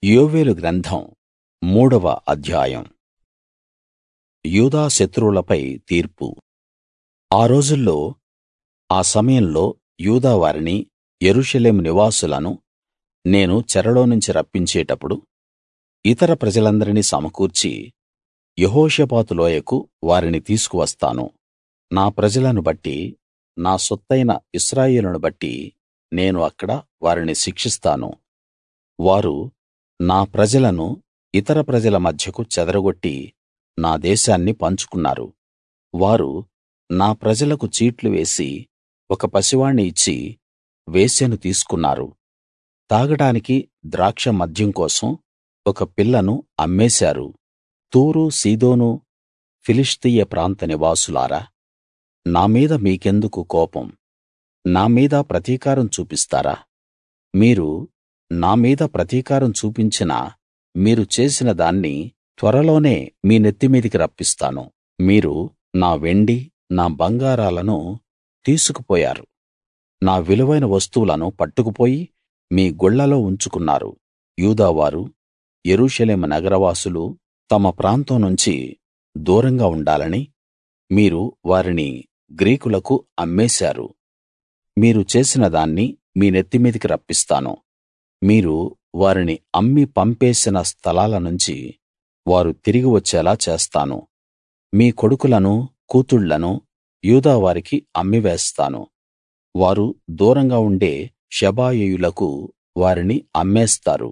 యోవేలు గ్రంథం మూడవ అధ్యాయం యూదా శత్రువులపై తీర్పు ఆ రోజుల్లో ఆ సమయంలో యూదా వారిని యెరూషలేము నివాసులను నేను చెరలోనుంచి రప్పించేటప్పుడు ఇతర ప్రజలందరినీ సమకూర్చి యెహోషాపాతు లోయకు వారిని తీసుకువస్తాను నా ప్రజలను బట్టి నా సొత్తయిన ఇశ్రాయేలును బట్టి నేను అక్కడ వారిని శిక్షిస్తాను వారు నా ప్రజలను ఇతర ప్రజల మధ్యకు చెదరగొట్టి నా దేశాన్ని పంచుకున్నారు వారు నా ప్రజలకు చీట్లు వేసి ఒక పసివాణ్ణి ఇచ్చి వేశ్యను తీసుకున్నారు తాగడానికి ద్రాక్ష మద్యం కోసం ఒక పిల్లను అమ్మేశారు తూరు సీదోను ఫిలిష్తీయ ప్రాంత నివాసులారా నా మీద మీకెందుకు కోపం నా మీద ప్రతీకారం చూపిస్తారా మీరు నా మీద ప్రతీకారం చూపించినా మీరు చేసిన దాన్ని త్వరలోనే మీ నెత్తిమీదికి రప్పిస్తాను మీరు నా వెండి నా బంగారాలను తీసుకుపోయారు నా విలువైన వస్తువులను పట్టుకుపోయి మీ గుళ్లలో ఉంచుకున్నారు యూదావారు యెరూషలేము నగరవాసులు తమ ప్రాంతం నుంచి దూరంగా ఉండాలని మీరు వారిని గ్రీకులకు అమ్మేశారు మీరు చేసిన దాన్ని మీ నెత్తిమీదికి రప్పిస్తాను మీరు వారిని అమ్మి పంపేసిన స్థలాల నుంచి వారు తిరిగి వచ్చేలా చేస్తాను మీ కొడుకులను కూతుళ్ళను యూదా వారికి అమ్మివేస్తాను వారు దూరంగా ఉండే షెబాయీయులకు వారిని అమ్మేస్తారు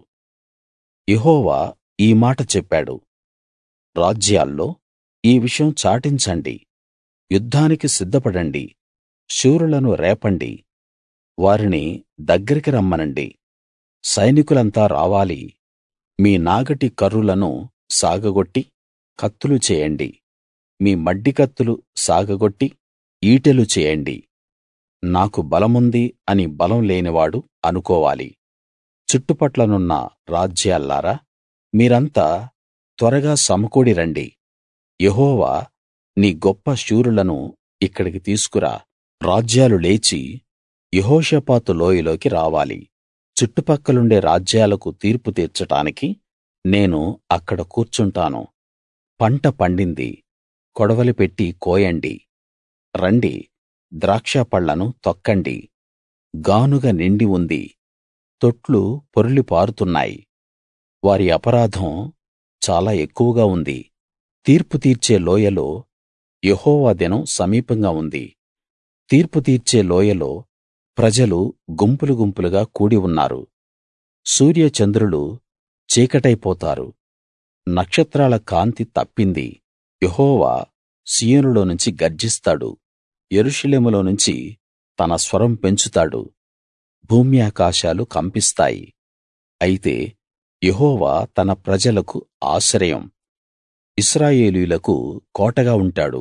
యెహోవా ఈ మాట చెప్పాడు రాజ్యాల్లో ఈ విషయం చాటించండి యుద్ధానికి సిద్ధపడండి శూరులను రేపండి వారిని దగ్గరికి రమ్మనండి సైనికులంతా రావాలి మీ నాగటి కర్రులను సాగగొట్టి కత్తులు చేయండి మీ మడ్డి కత్తులు సాగగొట్టి ఈటెలు చేయండి నాకు బలముంది అని బలం లేనివాడు అనుకోవాలి చుట్టుపట్లనున్న రాజ్యాల్లారా మీరంతా త్వరగా సమకూడి రండి యెహోవా నీ గొప్ప శూరులను ఇక్కడికి తీసుకురా రాజ్యాలు లేచి యెహోషాపాతు లోయలోకి రావాలి చుట్టుపక్కలుండే రాజ్యాలకు తీర్పు తీర్చడానికి నేను అక్కడ కూర్చుంటాను పంట పండింది కొడవలి పెట్టి కోయండి రండి ద్రాక్షపళ్ళను తొక్కండి గానుగ నిండి ఉంది తొట్లు పొర్లి పారుతున్నాయి వారి అపరాధం చాలా ఎక్కువగా ఉంది తీర్పు తీర్చే లోయలో యెహోవా దినం సమీపంగా ఉంది తీర్పు తీర్చే లోయలో ప్రజలు గుంపులు గుంపులుగా కూడి ఉన్నారు సూర్య చంద్రులు చీకటైపోతారు నక్షత్రాల కాంతి తప్పింది యెహోవా సీయోనులో నుంచి గర్జిస్తాడు యెరూషలేములో నుంచి తన స్వరం పెంచుతాడు భూమ్యాకాశాలు కంపిస్తాయి అయితే యెహోవా తన ప్రజలకు ఆశ్రయం ఇశ్రాయేలీయులకు కోటగా ఉంటాడు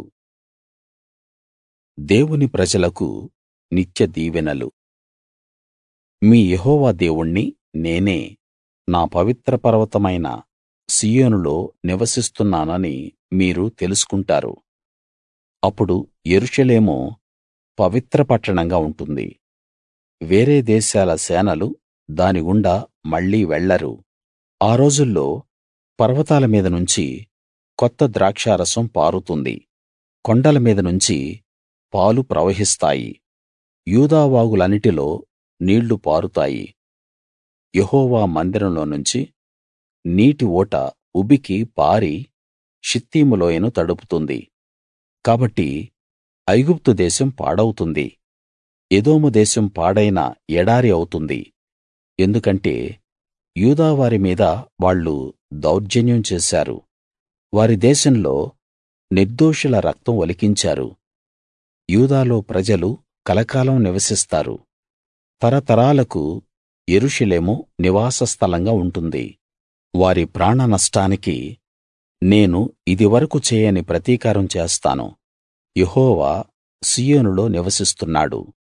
దేవుని ప్రజలకు నిత్య దీవెనలు మీ యెహోవా దేవుణ్ణి నేనే నా పవిత్ర పర్వతమైన సీయోనులో నివసిస్తున్నానని మీరు తెలుసుకుంటారు అప్పుడు యెరూషలేము పవిత్ర పట్టణంగా ఉంటుంది వేరే దేశాల సేనలు దాని గుండా మళ్ళీ వెళ్ళరు ఆ రోజుల్లో పర్వతాల మీద నుంచి కొత్త ద్రాక్షారసం పారుతుంది కొండల మీద నుంచి పాలు ప్రవహిస్తాయి యూదా వాగులన్నిటిలో నీళ్లు పారుతాయి యెహోవా మందిరంలో నుంచి నీటి ఊట ఉబికి పారి షిత్తీము లోయను తడుపుతుంది కాబట్టి ఐగుప్తు దేశం పాడవుతుంది ఎదోము దేశం పాడైన ఎడారి అవుతుంది ఎందుకంటే యూదా వారి మీద వాళ్ళు దౌర్జన్యం చేశారు వారి దేశంలో నిర్దోషుల రక్తం ఒలికించారు యూదాలో ప్రజలు కలకాలం నివసిస్తారు తరతరాలకు యెరూషలేము నివాస స్థలంగా ఉంటుంది వారి ప్రాణ నష్టానికి నేను ఇదివరకు చేయని ప్రతీకారం చేస్తాను యెహోవా సీయోనులో నివసిస్తున్నాడు